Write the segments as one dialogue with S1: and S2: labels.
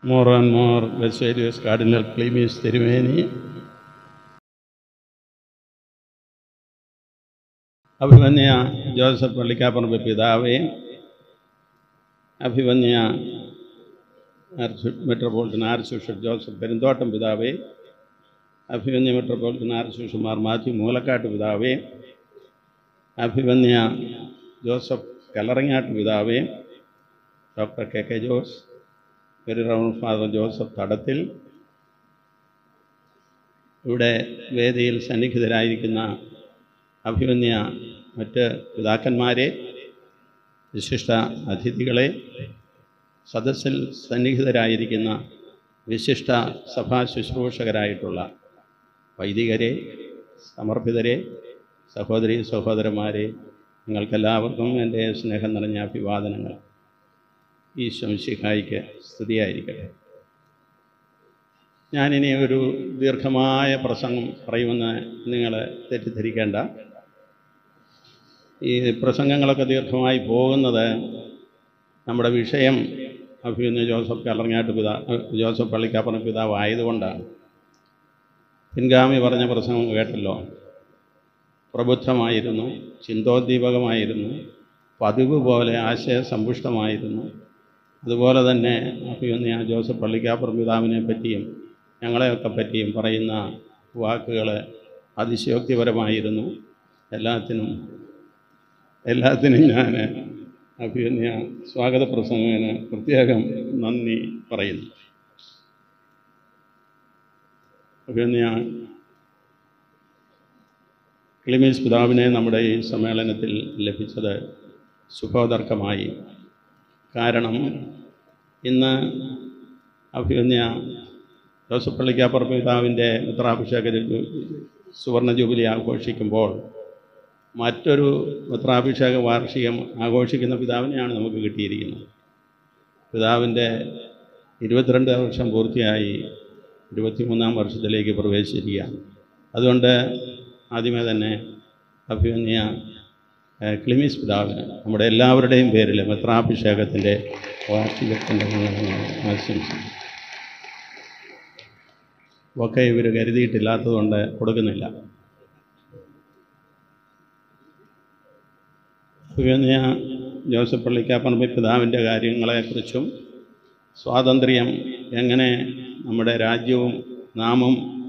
S1: more and more Vesalius Cardinal Clemens തിരുമേനി അഭിമന്യ Joseph Pallikkaparampil പിതാവേ അഭിമന്യ arch metropolitan archbishop Joseph Perumthottam പിതാവേ അഭിമന്യ മെട്രോപൊളിറ്റൻ ആർച്ച് ബിഷപ്പ്മാർ മാത്യു മൂലക്കാട്ട് പിതാവേ അഭിമന്യ ജോസഫ് കലറങ്ങാട്ട് പിതാവേ doctor K K Jose very reverend father Joseph Thadathil ഇവിടെ വേദിയിൽ സന്നിഹിതരായിരിക്കുന്ന അഭിമന്യ മറ്റ് പിതാക്കന്മാരെ വിശിഷ്ട അതിഥികളെ സദസ്സിൽ സന്നിഹിതരായിരിക്കുന്ന വിശിഷ്ട സഭാ ശുശ്രൂഷകരായിട്ടുള്ള വൈദികരെ സമർപ്പിതരെ സഹോദരി സഹോദരന്മാരെ നിങ്ങൾക്കെല്ലാവർക്കും എൻ്റെ സ്നേഹം നിറഞ്ഞ അഭിവാദനങ്ങൾ ഈ ശംശിഹായിക്ക് സ്തുതിയായിരിക്കട്ടെ ഞാനിനി ഒരു ദീർഘമായ പ്രസംഗം പറയുമെന്ന് നിങ്ങൾ തെറ്റിദ്ധരിക്കേണ്ട ഈ പ്രസംഗങ്ങളൊക്കെ ദീർഘമായി പോകുന്നത് നമ്മുടെ വിഷയം അഭിമന്യ ജോസഫ് കലർങ്ങാട്ട് പിതാ ജോസഫ് പള്ളിക്കാപ്പന പിതാവ് ആയതുകൊണ്ടാണ് പിൻഗാമി പറഞ്ഞ പ്രസംഗം കേട്ടല്ലോ പ്രബുദ്ധമായിരുന്നു ചിന്തോദ്ദീപകമായിരുന്നു പതിവ് പോലെ ആശയസമ്പുഷ്ടമായിരുന്നു അതുപോലെ തന്നെ അഭിമന്യ ജോസഫ് പള്ളിക്കാപ്പുറം പിതാവിനെ പറ്റിയും ഞങ്ങളെയൊക്കെ പറ്റിയും പറയുന്ന വാക്കുകൾ അതിശയോക്തിപരമായിരുന്നു എല്ലാത്തിനും എല്ലാത്തിനും ഞാൻ അഭിമന്യ സ്വാഗത പ്രസംഗത്തിന് പ്രത്യേകം നന്ദി പറയുന്നു അഭിമന്യ ക്ലിമീസ് പിതാവിനെ നമ്മുടെ ഈ സമ്മേളനത്തിൽ ലഭിച്ചത് സുഖോദർക്കമായി കാരണം ഇന്ന് അഭിമന്യ ജോസഫ് പള്ളിക്കാപ്പുറം പിതാവിൻ്റെ മിത്രാഭിഷേക സുവർണ ജൂബിലി ആഘോഷിക്കുമ്പോൾ മറ്റൊരു മിത്രാഭിഷേക വാർഷികം ആഘോഷിക്കുന്ന പിതാവിനെയാണ് നമുക്ക് കിട്ടിയിരിക്കുന്നത് പിതാവിൻ്റെ ഇരുപത്തിരണ്ട് വർഷം പൂർത്തിയായി ഇരുപത്തിമൂന്നാം വർഷത്തിലേക്ക് പ്രവേശിച്ചിരിക്കുകയാണ് അതുകൊണ്ട് ആദ്യമേ തന്നെ അഭിമന്യ ക്ലിമീസ് പിതാവിന് നമ്മുടെ എല്ലാവരുടെയും പേരിൽ മിത്രാഭിഷേകത്തിൻ്റെ വാർഷികത്തിൻ്റെ ആശംസിക്കുന്നു ഒക്കെ ഇവർ കരുതിയിട്ടില്ലാത്തതുകൊണ്ട് കൊടുക്കുന്നില്ല അഭിമന്യ ജോസഫ് പള്ളിക്കാപ്പറമ്പ് പിതാവിൻ്റെ കാര്യങ്ങളെക്കുറിച്ചും സ്വാതന്ത്ര്യം എങ്ങനെ നമ്മുടെ രാജ്യവും നാമും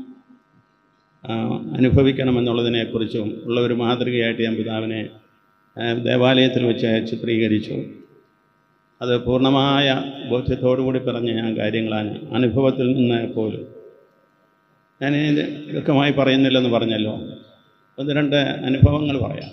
S1: അനുഭവിക്കണമെന്നുള്ളതിനെക്കുറിച്ചും ഉള്ള ഒരു മാതൃകയായിട്ട് ഞാൻ പിതാവിനെ ദേവാലയത്തിൽ വെച്ച് ചിത്രീകരിച്ചു അത് പൂർണ്ണമായ ബോധ്യത്തോടുകൂടി പറഞ്ഞ ഞാൻ കാര്യങ്ങളാണ് അനുഭവത്തിൽ നിന്ന് പോലും ഞാൻ ദീർഘമായി പറയുന്നില്ലെന്ന് പറഞ്ഞല്ലോ ഒന്ന് രണ്ട് അനുഭവങ്ങൾ പറയാം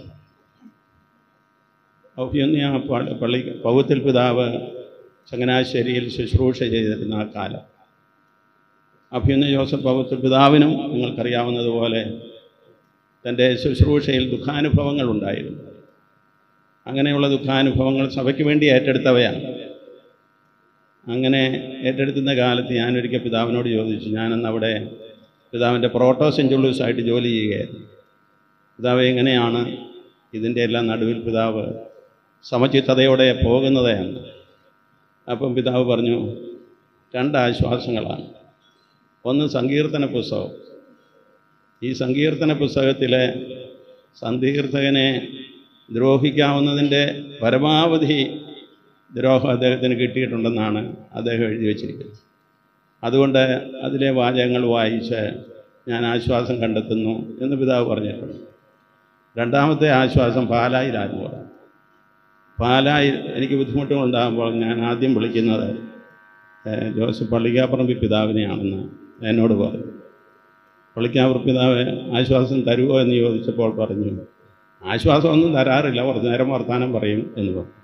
S1: ഔദ്യോഗിക പള്ളി പൗത്തിൽ പിതാവ് ചങ്ങനാശ്ശേരിയിൽ ശുശ്രൂഷ ചെയ്തിരുന്ന ആ കാലം അഭ്യുന്ന ജോസഫ് പൗത്തിൽ പിതാവിനും നിങ്ങൾക്കറിയാവുന്നതുപോലെ തൻ്റെ ശുശ്രൂഷയിൽ ദുഃഖാനുഭവങ്ങൾ ഉണ്ടായിരുന്നു അങ്ങനെയുള്ള ദുഃഖാനുഭവങ്ങൾ സഭയ്ക്ക് വേണ്ടി ഏറ്റെടുത്തവയാണ് അങ്ങനെ ഏറ്റെടുക്കുന്ന കാലത്ത് ഞാനൊരിക്കൽ പിതാവിനോട് ചോദിച്ചു ഞാനന്ന് അവിടെ പിതാവിൻ്റെ പ്രോട്ടോ സെഞ്ചുള്ളൂസായിട്ട് ജോലി ചെയ്യുകയായിരുന്നു പിതാവ് എങ്ങനെയാണ് ഇതിൻ്റെ എല്ലാം നടുവിൽ പിതാവ് സമചിത്തതയോടെ പോകുന്നതാണ് അപ്പം പിതാവ് പറഞ്ഞു രണ്ട് ആശ്വാസങ്ങളാണ് ഒന്ന് സങ്കീർത്തന പുസ്തകം ഈ സങ്കീർത്തന പുസ്തകത്തിലെ സങ്കീർത്തകനെ ദ്രോഹിക്കാവുന്നതിൻ്റെ പരമാവധി ദ്രോഹം അദ്ദേഹത്തിന് കിട്ടിയിട്ടുണ്ടെന്നാണ് അദ്ദേഹം എഴുതി വച്ചിരിക്കുന്നത് അതുകൊണ്ട് അതിലെ വാചകങ്ങൾ വായിച്ച് ഞാൻ ആശ്വാസം കണ്ടെത്തുന്നു എന്ന് പിതാവ് പറഞ്ഞിട്ടുണ്ട് രണ്ടാമത്തെ ആശ്വാസം പാലായിലായിരുന്നു പാലായി എനിക്ക് ബുദ്ധിമുട്ടുകളുണ്ടാകുമ്പോൾ ഞാൻ ആദ്യം വിളിക്കുന്നത് ജോസഫ് പള്ളിക്കാപ്പറമ്പി പിതാവിനെയാണെന്ന് എന്നോട് പറഞ്ഞു പള്ളിക്കാപ്പുറം പിതാവ് ആശ്വാസം തരുമോ എന്ന് ചോദിച്ചപ്പോൾ പറഞ്ഞു ആശ്വാസമൊന്നും തരാറില്ല കുറച്ച് നേരം വർത്തമാനം പറയും എന്ന് പറഞ്ഞു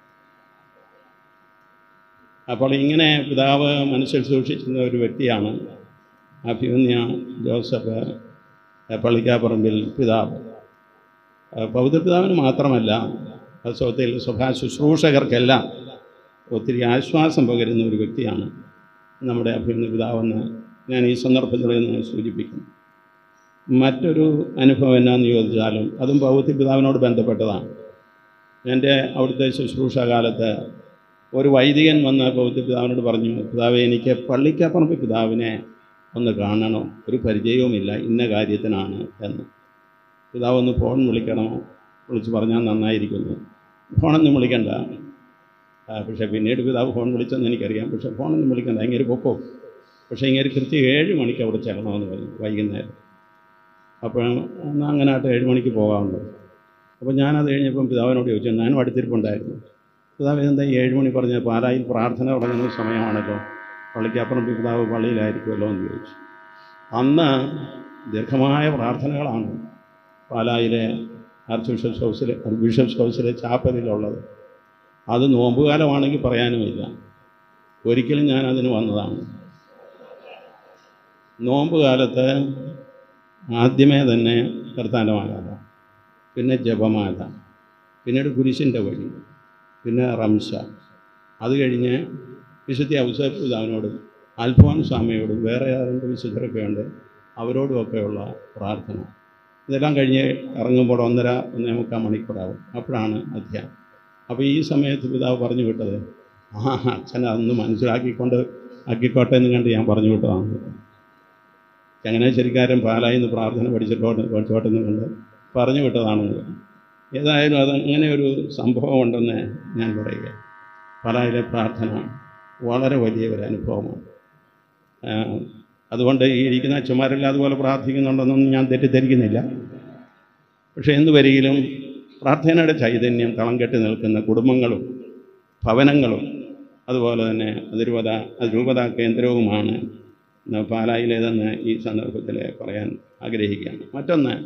S1: അപ്പോൾ ഇങ്ങനെ പിതാവ് മനസ്സിൽ സൂക്ഷിച്ചിരുന്ന ഒരു വ്യക്തിയാണ് അഭിമന്യ ജോസഫ് പള്ളിക്കാപ്പറമ്പിൽ പിതാവ് പൗത്ര പിതാവിന് മാത്രമല്ല വാസ്തവത്തിൽ സഭാ ശുശ്രൂഷകർക്കെല്ലാം ഒത്തിരി ആശ്വാസം പകരുന്ന ഒരു വ്യക്തിയാണ് നമ്മുടെ അഭിമന്യ പിതാവെന്ന് ഞാൻ ഈ സന്ദർഭത്തിൽ നിന്ന് സൂചിപ്പിക്കുന്നു മറ്റൊരു അനുഭവം എന്നാന്ന് ചോദിച്ചാലും അതും പൗത്യ പിതാവിനോട് ബന്ധപ്പെട്ടതാണ് എൻ്റെ അവിടുത്തെ ശുശ്രൂഷ കാലത്ത് ഒരു വൈദികൻ വന്ന് പൗത്യ പിതാവിനോട് പറഞ്ഞു പിതാവെ എനിക്ക് പള്ളിക്കപ്പുറത്ത് പിതാവിനെ ഒന്ന് കാണണം ഒരു പരിചയവുമില്ല ഇന്ന കാര്യത്തിനാണ് എന്ന് പിതാവ് ഒന്ന് ഫോൺ വിളിക്കണമോ വിളിച്ച് പറഞ്ഞാൽ നന്നായിരിക്കുന്നു ഫോണൊന്നും വിളിക്കണ്ട ആ, പക്ഷേ പിന്നീട് പിതാവ് ഫോൺ വിളിച്ചെന്ന് എനിക്കറിയാം പക്ഷേ ഫോണൊന്നും വിളിക്കണ്ട ഇങ്ങനെ പൊക്കോ പക്ഷേ ഇങ്ങനെ കൃത്യം ഏഴ് മണിക്ക് അവിടെ ചെല്ലണമെന്ന് പറഞ്ഞു വൈകുന്നേരം അപ്പോൾ എന്നാൽ അങ്ങനെ ആട്ടെ ഏഴ് മണിക്ക് പോകാമെന്ന് അപ്പോൾ ഞാനത് കഴിഞ്ഞപ്പം പിതാവിനോട് ചോദിച്ചു ഞാനും അടുത്തിരിപ്പുണ്ടായിരുന്നു പിതാവ് എന്താ ഈ ഏഴ് മണി പറഞ്ഞ പാലായിൽ പ്രാർത്ഥന തുടങ്ങുന്ന സമയമാണല്ലോ പള്ളിക്കപ്പുറം പിതാവ് പള്ളിയിലായിരിക്കുമല്ലോ എന്ന് ചോദിച്ചു അന്ന് ദീർഘമായ പ്രാർത്ഥനകളാണ് പാലായിലെ ആർച്ച് ബിഷപ്സ് ഹൗസിലെ ബിഷപ്സ് ഹൗസിലെ ചാപ്പലിലുള്ളത് അത് നോമ്പുകാലമാണെങ്കിൽ പറയാനുമില്ല ഒരിക്കലും ഞാൻ അതിന് വന്നതാണ് നോമ്പ് കാലത്ത് ആദ്യമേ തന്നെ കർത്താൻ്റെ മാലാത പിന്നെ ജപമാല പിന്നീട് കുരിശിൻ്റെ വഴി പിന്നെ റംശ അത് കഴിഞ്ഞ് വിശുദ്ധ ഔസേപ്പ് പിതാവിനോടും അൽഫോൻ സ്വാമിയോടും വേറെ രണ്ട് വിശുദ്ധരൊക്കെ ഉണ്ട് അവരോടുമൊക്കെയുള്ള പ്രാർത്ഥന ഇതെല്ലാം കഴിഞ്ഞ് ഇറങ്ങുമ്പോൾ ഒന്നര ഒന്നേ മുക്കാൽ മണിക്കൂറാവും അപ്പോഴാണ് അധ്യാനം അപ്പോൾ ഈ സമയത്ത് പിതാവ് പറഞ്ഞു വിട്ടത് ആ അച്ഛൻ അതൊന്ന് മനസ്സിലാക്കിക്കൊണ്ട് ആക്കിക്കോട്ടെ എന്ന് കണ്ട് ഞാൻ പറഞ്ഞു വിട്ടതാണ് ചങ്ങനാശ്ശേരിക്കാരൻ പാലായിൽ നിന്ന് പ്രാർത്ഥന പഠിച്ചിട്ടോട്ട് പഠിച്ചോട്ടെ എന്ന് കണ്ട് പറഞ്ഞു വിട്ടതാണെന്ന് പറഞ്ഞു ഏതായാലും അത് അങ്ങനെ ഒരു സംഭവം ഉണ്ടെന്ന് ഞാൻ പറയുക പാലായിലെ പ്രാർത്ഥന വളരെ വലിയ ഒരു അനുഭവമാണ് ആ, അതുകൊണ്ട് ഈ ഇരിക്കുന്ന അച്ഛന്മാരെല്ലാം അതുപോലെ പ്രാർത്ഥിക്കുന്നുണ്ടെന്നൊന്നും ഞാൻ തെറ്റിദ്ധരിക്കുന്നില്ല പക്ഷേ എന്ത് വരികിലും പ്രാർത്ഥനയുടെ ചൈതന്യം തളം കെട്ടി നിൽക്കുന്ന കുടുംബങ്ങളും ഭവനങ്ങളും അതുപോലെ തന്നെ അതിരൂപത അതിരൂപത കേന്ദ്രവുമാണ് ഇന്ന് പാലായിലേതെന്ന് ഈ സന്ദർഭത്തിൽ പറയാൻ ആഗ്രഹിക്കുകയാണ് മറ്റൊന്ന്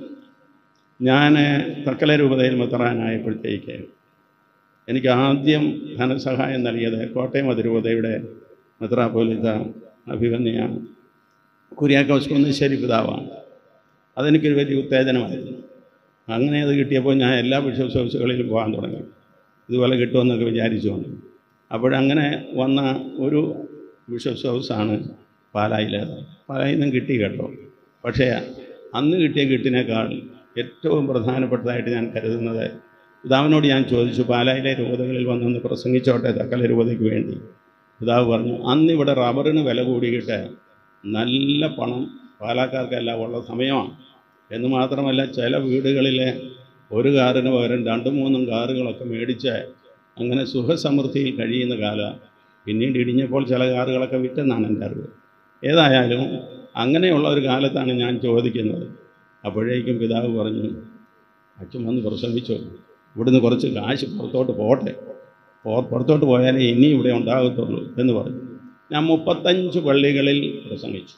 S1: ഞാൻ തക്കല രൂപതയിൽ മെത്തറാനായപ്പോഴത്തേക്ക് എനിക്ക് ആദ്യം ധനസഹായം നൽകിയത് കോട്ടയം അതിരൂപതയുടെ മെത്രാപോലിത്ത അഭിമന്യ കുര്യാക്കോസ് കുന്നശ്ശേരി പിതാവാണ് അതെനിക്കൊരു വലിയ ഉത്തേജനമായിരുന്നു അങ്ങനെ അത് കിട്ടിയപ്പോൾ ഞാൻ എല്ലാ ബിഷപ്സ് ഹൗസുകളിലും പോകാൻ തുടങ്ങി ഇതുപോലെ കിട്ടുമെന്നൊക്കെ വിചാരിച്ചുകൊണ്ട് അപ്പോഴങ്ങനെ വന്ന ഒരു ബിഷപ്സ് ഹൗസാണ് പാലായിലേത് പാലായിൽ നിന്നും കിട്ടി കേട്ടോ പക്ഷേ അന്ന് കിട്ടിയ കിട്ടിനേക്കാൾ ഏറ്റവും പ്രധാനപ്പെട്ടതായിട്ട് ഞാൻ കരുതുന്നത് പിതാവിനോട് ഞാൻ ചോദിച്ചു പാലായിലെ രൂപതകളിൽ വന്നൊന്ന് പ്രസംഗിച്ചോട്ടെ തക്കല രൂപതയ്ക്ക് വേണ്ടി പിതാവ് പറഞ്ഞു അന്നിവിടെ റബ്ബറിന് വില കൂടിയിട്ട് നല്ല പണം പാലാക്കാർക്കെല്ലാം ഉള്ള സമയമാണ് എന്ന് മാത്രമല്ല ചില വീടുകളിലെ ഒരു കാറിന് പകരം രണ്ടും മൂന്നും കാറുകളൊക്കെ മേടിച്ച് അങ്ങനെ സുഖസമൃദ്ധിയിൽ കഴിയുന്ന കാലം പിന്നീട് ഇടിഞ്ഞപ്പോൾ ചില കാറുകളൊക്കെ വിറ്റെന്നാണ് എൻ്റെ അറിവ് ഏതായാലും അങ്ങനെയുള്ള ഒരു കാലത്താണ് ഞാൻ ചോദിക്കുന്നത് അപ്പോഴേക്കും പിതാവ് പറഞ്ഞു അച്ഛൻ വന്ന് പ്രസംഗിച്ചു ഇവിടുന്ന് കുറച്ച് കാശ് പുറത്തോട്ട് പോട്ടെ പോ- പുറത്തോട്ട് പോയാലേ ഇനി ഇവിടെ ഉണ്ടാകത്തുള്ളൂ എന്ന് പറഞ്ഞു ഞാൻ മുപ്പത്തഞ്ച് പള്ളികളിൽ പ്രസംഗിച്ചു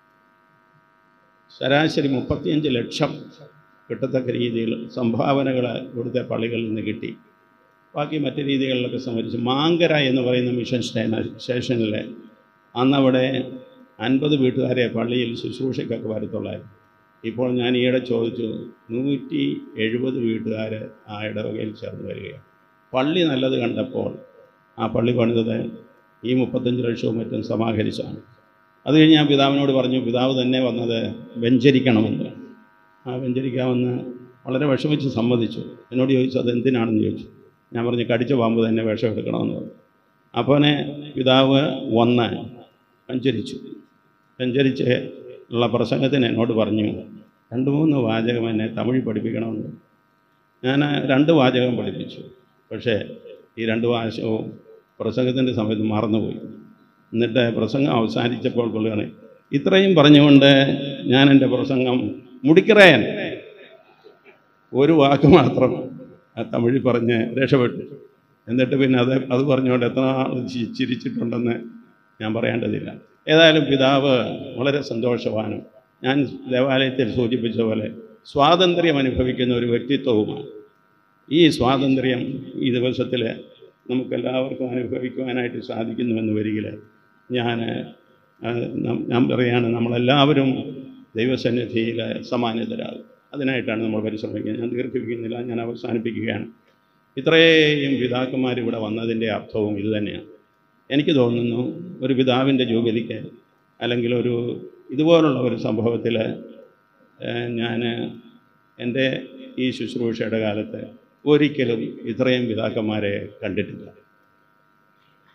S1: ശരാശരി മുപ്പത്തിയഞ്ച് ലക്ഷം കിട്ടത്തക്ക രീതിയിൽ സംഭാവനകൾ ഇവിടുത്തെ പള്ളികളിൽ നിന്ന് കിട്ടി ബാക്കി മറ്റ് രീതികളിലൊക്കെ സംബന്ധിച്ച് മാങ്കര എന്ന് പറയുന്ന മിഷൻ സ്റ്റേന സ്റ്റേഷനിലെ അന്നവിടെ അൻപത് വീട്ടുകാരെ പള്ളിയിൽ ശുശ്രൂഷയ്ക്കൊക്കെ വരത്തുള്ളായിരുന്നു ഇപ്പോൾ ഞാൻ ഈയിടെ ചോദിച്ചു നൂറ്റി എഴുപത് വീട്ടുകാർ ആ ഇടവകയിൽ ചേർന്ന് വരികയാണ് പള്ളി നല്ലത് കണ്ടപ്പോൾ ആ പള്ളി പണിതത് ഈ മുപ്പത്തഞ്ച് ലക്ഷവും മറ്റും സമാഹരിച്ചാണ് അത് കഴിഞ്ഞ് ഞാൻ പിതാവിനോട് പറഞ്ഞു പിതാവ് തന്നെ വന്നത് വെഞ്ചരിക്കണമെന്ന് ആ വെഞ്ചരിക്കാമെന്ന് വളരെ വിഷമിച്ച് സമ്മതിച്ചു എന്നോട് ചോദിച്ചു അത് എന്തിനാണെന്ന് ചോദിച്ചു ഞാൻ പറഞ്ഞു കടിച്ച പാമ്പ് തന്നെ വിഷം എടുക്കണമെന്ന് പറഞ്ഞു അപ്പോനെ പിതാവ് വന്ന് വെഞ്ചരിച്ചു വെഞ്ചരിച്ച് ഉള്ള പ്രസംഗത്തിന് എന്നോട് പറഞ്ഞു രണ്ട് മൂന്ന് വാചകം എന്നെ തമിഴ് പഠിപ്പിക്കണമെന്ന് ഞാൻ രണ്ട് വാചകം പഠിപ്പിച്ചു പക്ഷേ ഈ രണ്ട് വാചകവും പ്രസംഗത്തിൻ്റെ സമയത്ത് മറന്നുപോയി എന്നിട്ട് പ്രസംഗം അവസാനിച്ചപ്പോൾ പുള്ളിയാണ് ഇത്രയും പറഞ്ഞുകൊണ്ട് ഞാൻ എൻ്റെ പ്രസംഗം മുടിക്കിറയാൻ ഒരു വാക്ക് മാത്രം ആ തമിഴിൽ പറഞ്ഞ് രക്ഷപ്പെട്ടു എന്നിട്ട് പിന്നെ അത് അത് പറഞ്ഞുകൊണ്ട് എത്ര നാൾ ചി- ചിരിച്ചിട്ടുണ്ടെന്ന് ഞാൻ പറയേണ്ടതില്ല ഏതായാലും പിതാവ് വളരെ സന്തോഷവാനും ഞാൻ ദേവാലയത്തിൽ സൂചിപ്പിച്ച പോലെ സ്വാതന്ത്ര്യം അനുഭവിക്കുന്ന ഒരു വ്യക്തിത്വവുമാണ് ഈ സ്വാതന്ത്ര്യം ഈ ദിവസത്തിൽ നമുക്കെല്ലാവർക്കും അനുഭവിക്കുവാനായിട്ട് സാധിക്കുന്നുവെന്ന് വരികിൽ ഞാൻ ആ, നം- ഞാൻ പറയുകയാണ് നമ്മളെല്ലാവരും ദൈവസന്നിധിയിൽ സമാനിതരാകും അതിനായിട്ടാണ് നമ്മൾ പരിശ്രമിക്കുന്നത് ഞാൻ ദീർഘിപ്പിക്കുന്നില്ല ഞാൻ അവസാനിപ്പിക്കുകയാണ് ഇത്രയും പിതാക്കന്മാർ ഇവിടെ വന്നതിൻ്റെ അർത്ഥവും ഇതുതന്നെയാണ് എനിക്ക് തോന്നുന്നു ഒരു പിതാവിൻ്റെ ജൂബിലിക്ക് അല്ലെങ്കിൽ ഒരു ഇതുപോലുള്ള ഒരു സംഭവത്തിൽ ഞാൻ എൻ്റെ ഈ ശുശ്രൂഷയുടെ കാലത്ത് ഒരിക്കലും ഇത്രയും പിതാക്കന്മാരെ കണ്ടിട്ടില്ല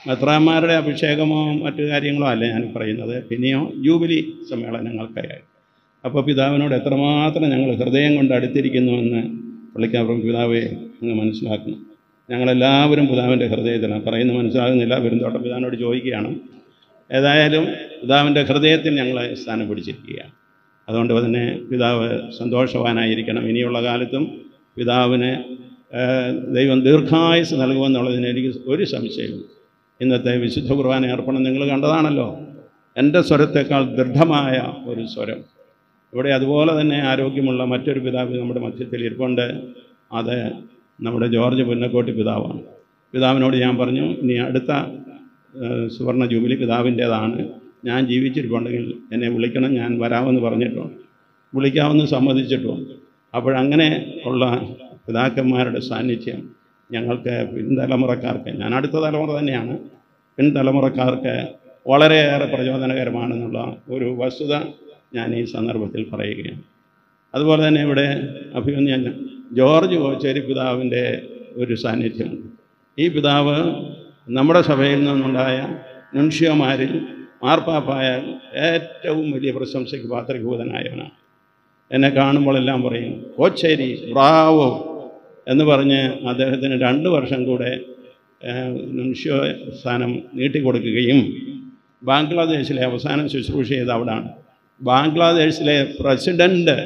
S1: മെത്രാന്മാരുടെ അഭിഷേകമോ മറ്റു കാര്യങ്ങളോ അല്ല ഞാൻ പറയുന്നത് പിന്നെയോ ജൂബിലി സമ്മേളനങ്ങൾക്കായി അപ്പോൾ പിതാവിനോട് എത്രമാത്രം ഞങ്ങൾ ഹൃദയം കൊണ്ട് അടുത്തിരിക്കുന്നുവെന്ന് പള്ളിക്കാപ്പുറം പിതാവെ അങ്ങ് മനസ്സിലാക്കണം ഞങ്ങളെല്ലാവരും പിതാവിൻ്റെ ഹൃദയത്തിലാണ് പറയുന്നത് മനസ്സിലാകുന്നില്ല പെരുന്തോട്ടം പിതാവിനോട് ചോദിക്കുകയാണ് ഏതായാലും പിതാവിൻ്റെ ഹൃദയത്തിൽ ഞങ്ങളെ സ്ഥാനം പിടിച്ചിരിക്കുകയാണ് അതുകൊണ്ട് തന്നെ പിതാവ് സന്തോഷവാനായിരിക്കണം ഇനിയുള്ള കാലത്തും പിതാവിന് ഏഹ്, ദൈവം ദീർഘായുസ് നൽകുമെന്നുള്ളതിന് എനിക്ക് ഒരു സംശയവും ഇന്നത്തെ വിശുദ്ധ കുർബാന അർപ്പണം നിങ്ങൾ കണ്ടതാണല്ലോ എൻ്റെ സ്വരത്തേക്കാൾ ദൃഢമായ ഒരു സ്വരം ഇവിടെ അതുപോലെ തന്നെ ആരോഗ്യമുള്ള മറ്റൊരു പിതാവ് നമ്മുടെ മധ്യത്തിൽ ഇരിപ്പുണ്ട് അത് നമ്മുടെ ജോർജ് പുന്നക്കോട്ടി പിതാവാണ് പിതാവിനോട് ഞാൻ പറഞ്ഞു ഇനി അടുത്ത ഏഹ്, സുവർണ ജൂബിലി പിതാവിൻ്റേതാണ് ഞാൻ ജീവിച്ചിരിപ്പുണ്ടെങ്കിൽ എന്നെ വിളിക്കണം ഞാൻ വരാമെന്ന് പറഞ്ഞിട്ടുണ്ട് വിളിക്കാമെന്ന് സമ്മതിച്ചിട്ടുണ്ട് അപ്പോഴങ്ങനെ ഉള്ള പിതാക്കന്മാരുടെ സാന്നിധ്യം ഞങ്ങൾക്ക് പിൻതലമുറക്കാർക്ക് ഞാൻ അടുത്ത തലമുറ തന്നെയാണ് പിൻതലമുറക്കാർക്ക് വളരെയേറെ പ്രചോദനകരമാണെന്നുള്ള ഒരു വസ്തുത ഞാൻ ഈ സന്ദർഭത്തിൽ പറയുകയാണ് അതുപോലെ തന്നെ ഇവിടെ അഭിമന്യ ജോർജ് കോച്ചേരി പിതാവിൻ്റെ ഒരു സാന്നിധ്യമുണ്ട് ഈ പിതാവ് നമ്മുടെ സഭയിൽ നിന്നുണ്ടായ നുൻഷ്യോമാരിൽ മാർപ്പാപ്പായ ഏറ്റവും വലിയ പ്രശംസയ്ക്ക് പാത്രഭൂതനായവനാണ് എന്നെ കാണുമ്പോഴെല്ലാം പറയും കോച്ചേരി ബ്രാവോ എന്ന് പറഞ്ഞ് അദ്ദേഹത്തിന് രണ്ട് വർഷം കൂടെ ഏഹ്, നുൻഷ്യോ സ്ഥാനം നീട്ടിക്കൊടുക്കുകയും ബാംഗ്ലാദേശിലെ അവസാനം ശുശ്രൂഷ ചെയ്ത അവിടാണ് ബാംഗ്ലാദേശിലെ പ്രസിഡൻറ്റ്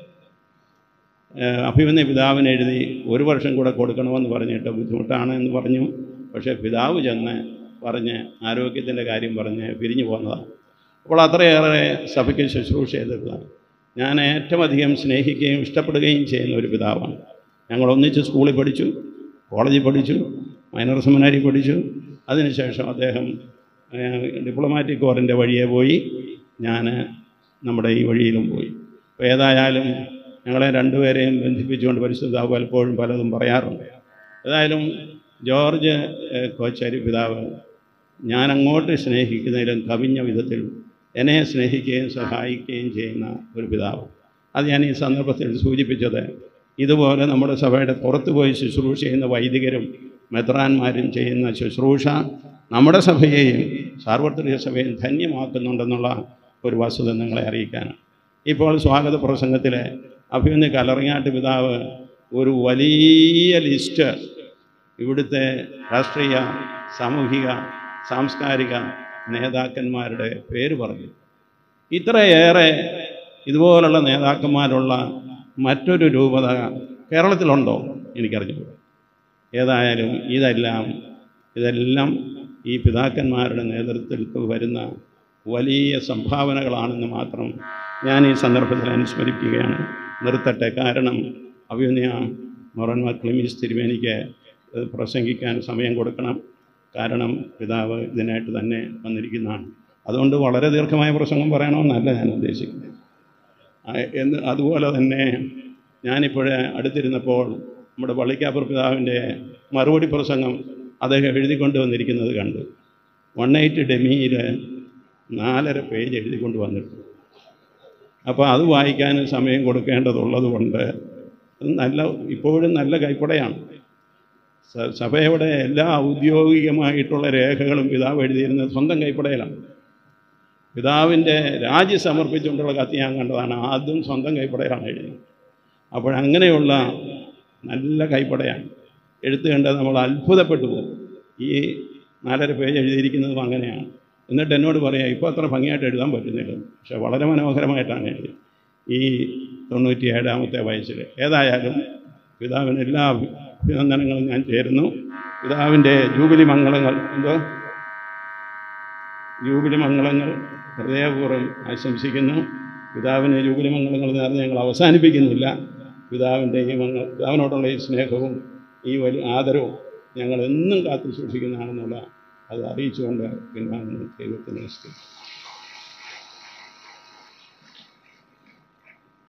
S1: ഏഹ്, അഭിമന്യ പിതാവിന് എഴുതി ഒരു വർഷം കൂടെ കൊടുക്കണമെന്ന് പറഞ്ഞിട്ട് ബുദ്ധിമുട്ടാണ് എന്ന് പറഞ്ഞു പക്ഷേ പിതാവ് ചെന്ന് പറഞ്ഞ് ആരോഗ്യത്തിൻ്റെ കാര്യം പറഞ്ഞ് പിരിഞ്ഞു പോകുന്നതാണ് അപ്പോൾ അത്രയേറെ സഭയ്ക്ക് ശുശ്രൂഷ ചെയ്തതാണ് ഞാൻ ഏറ്റവും അധികം സ്നേഹിക്കുകയും ഇഷ്ടപ്പെടുകയും ചെയ്യുന്ന ഒരു പിതാവാണ് ഞങ്ങൾ ഒന്നിച്ച് സ്കൂളിൽ പഠിച്ചു കോളേജിൽ പഠിച്ചു മൈനർ സെമിനാരി പഠിച്ചു അതിനുശേഷം അദ്ദേഹം ഏഹ്, ഡിപ്ലോമാറ്റിക് കോറിൻ്റെ വഴിയെ പോയി ഞാൻ നമ്മുടെ ഈ വഴിയിലും പോയി അപ്പോൾ ഏതായാലും ഞങ്ങളെ രണ്ടുപേരെയും ബന്ധിപ്പിച്ചുകൊണ്ട് പരിശുദ്ധ പലപ്പോഴും പലതും പറയാറുണ്ട് ഏതായാലും ജോർജ് ഏഹ്, കോച്ചാരി പിതാവ് ഞാൻ അങ്ങോട്ട് സ്നേഹിക്കുന്നതിലും കവിഞ്ഞ വിധത്തിൽ എന്നെ സ്നേഹിക്കുകയും സഹായിക്കുകയും ചെയ്യുന്ന ഒരു പിതാവ് അത് ഞാൻ ഈ സന്ദർഭത്തിൽ സൂചിപ്പിച്ചത് ഇതുപോലെ നമ്മുടെ സഭയുടെ പുറത്തു പോയി ശുശ്രൂഷ ചെയ്യുന്ന വൈദികരും മെത്രാന്മാരും ചെയ്യുന്ന ശുശ്രൂഷ നമ്മുടെ സഭയെയും സാർവത്രിക സഭയെയും ധന്യമാക്കുന്നുണ്ടെന്നുള്ള ഒരു വസ്തുത നിങ്ങളെ അറിയിക്കാനാണ് ഇപ്പോൾ സ്വാഗത പ്രസംഗത്തിലെ അഭിമന്യ കലറിങ്ങാട്ട് പിതാവ് ഒരു വലിയ ലിസ്റ്റ് ഇവിടുത്തെ രാഷ്ട്രീയ സാമൂഹിക സാംസ്കാരിക നേതാക്കന്മാരുടെ പേര് പറഞ്ഞു ഇത്രയേറെ ഇതുപോലുള്ള നേതാക്കന്മാരുള്ള മറ്റൊരു രൂപത കേരളത്തിലുണ്ടോ എനിക്കറിഞ്ഞുകൂടാ ഏതായാലും ഇതെല്ലാം ഇതെല്ലാം ഈ പിതാക്കന്മാരുടെ നേതൃത്വത്തിൽ വരുന്ന വലിയ സംഭാവനകളാണെന്ന് മാത്രം ഞാൻ ഈ സന്ദർഭത്തിൽ അനുസ്മരിക്കുകയാണ് നിർത്തട്ടെ കാരണം അഭിനയ മൊറന്മാർ ക്ലിമീസ് തിരുമേനിക്ക് ഇത് പ്രസംഗിക്കാൻ സമയം കൊടുക്കണം കാരണം പിതാവ് ഇതിനായിട്ട് തന്നെ വന്നിരിക്കുന്നതാണ് അതുകൊണ്ട് വളരെ ദീർഘമായ പ്രസംഗം പറയണമെന്നല്ല ഞാൻ ഉദ്ദേശിക്കുന്നത് ആ, എന്ന് അതുപോലെ തന്നെ ഞാനിപ്പോൾ അടുത്തിരുന്നപ്പോൾ നമ്മുടെ പള്ളിക്കാപ്പുറ പിതാവിൻ്റെ മറുപടി പ്രസംഗം അദ്ദേഹം എഴുതിക്കൊണ്ട് വന്നിരിക്കുന്നത് കണ്ടു വൺ എയ്റ്റ് ഡെമിയിൽ നാലര പേജ് എഴുതിക്കൊണ്ട് വന്നിട്ടുണ്ട് അപ്പോൾ അത് വായിക്കാൻ സമയം കൊടുക്കേണ്ടതുള്ളത് കൊണ്ട് അത് നല്ല ഇപ്പോഴും നല്ല കൈപ്പടയാണ് സ- സഭയുടെ എല്ലാ ഔദ്യോഗികമായിട്ടുള്ള രേഖകളും പിതാവ് എഴുതിയിരുന്നത് സ്വന്തം കൈപ്പടയിലാണ് പിതാവിൻ്റെ രാജി സമർപ്പിച്ചുകൊണ്ടുള്ള കത്ത് ഞാൻ കണ്ടതാണ് ആദ്യം സ്വന്തം കൈപ്പടയിലാണ് എഴുതിയത് അപ്പോഴങ്ങനെയുള്ള നല്ല കൈപ്പടയാണ് എഴുത്ത് കണ്ടാൽ നമ്മൾ അത്ഭുതപ്പെട്ടു പോകും ഈ നാലര പേജ് എഴുതിയിരിക്കുന്നതും അങ്ങനെയാണ് എന്നിട്ട് എന്നോട് പറയാം ഇപ്പോൾ അത്ര ഭംഗിയായിട്ട് എഴുതാൻ പറ്റുന്നില്ല പക്ഷെ വളരെ മനോഹരമായിട്ടാണ് എഴുതി ഈ തൊണ്ണൂറ്റി ഏഴാമത്തെ വയസ്സിൽ ഏതായാലും പിതാവിന് എല്ലാ അഭി- അഭിനന്ദനങ്ങളും ഞാൻ ചേരുന്നു പിതാവിൻ്റെ ജൂബിലി മംഗളങ്ങൾ എന്തോ ജൂബിലി മംഗളങ്ങൾ ഹൃദയപൂർവ്വം ആശംസിക്കുന്നു പിതാവിന് ജൂബിലി മംഗളങ്ങൾ നേർന്ന് ഞങ്ങൾ അവസാനിപ്പിക്കുന്നില്ല പിതാവിൻ്റെ ഈ മംഗ പിതാവിനോടുള്ള ഈ സ്നേഹവും ഈ വലിയ ആദരവും ഞങ്ങൾ എന്നും കാത്തു സൂക്ഷിക്കുന്നതാണെന്നുള്ള അത് അറിയിച്ചുകൊണ്ട് പിന്നെ ദൈവത്തിന് സ്തുതി